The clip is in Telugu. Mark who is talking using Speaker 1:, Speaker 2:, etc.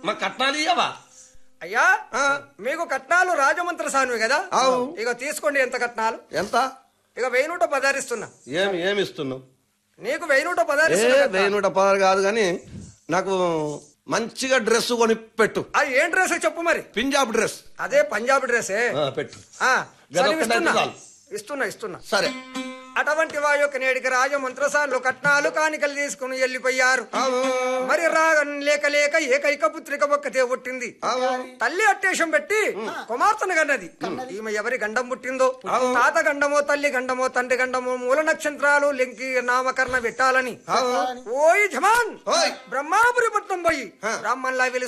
Speaker 1: మా కట్నాలు ఇయ్యవా
Speaker 2: అయ్యా మీకు కట్నాలు రాజమంత్ర సానువి కదా
Speaker 3: అవు.
Speaker 2: ఇక తీసుకోండి ఎంత కట్నాలు
Speaker 3: ఎంత
Speaker 2: ఇక వెయ్యి నూట పదారిస్తున్నా
Speaker 3: ఏమి ఏమి ఇస్తున్నావు
Speaker 2: నీకు వెయ్యి నూట
Speaker 3: ఏ
Speaker 2: పదారిస్తున్నా కదా.
Speaker 3: వెయ్యి నూట పదహారు కాదు కానీ నాకు మంచిగా డ్రెస్ కొని పెట్టు
Speaker 2: అది ఏం డ్రెస్ చెప్పు మరి
Speaker 3: పంజాబ్ డ్రెస్
Speaker 2: అదే పంజాబీ డ్రెస్సే
Speaker 3: ఆ, పెట్టు
Speaker 2: ఆ,
Speaker 3: గద
Speaker 2: సరే,
Speaker 3: ఒక్కటే
Speaker 2: ఇస్తున్నా
Speaker 3: చాలు.
Speaker 2: ఇస్తున్నా ఇస్తున్నా
Speaker 3: సరే
Speaker 2: అటువంటి వా యొక్క నేడికి రాజమంత్రసార్లు కట్నాలు కానికలు తీసుకుని వెళ్ళిపోయారు మరి రా లేక లేక ఏకైక పుత్రిక ఒక్కతే పుట్టింది తల్లి అట్టేషం పెట్టి కుమార్తెను గన్నది ఈమె ఎవరి గండం పుట్టిందో తాత గండమో తల్లి గండమో తండ్రి గండమో మూల నక్షత్రాలు లెంకి నామకరణ పెట్టాలని ఓయ్ జమాన్
Speaker 3: ఓయ్.
Speaker 2: బ్రహ్మాపురి పట్నం పోయి బ్రాహ్మణ్లా వెలి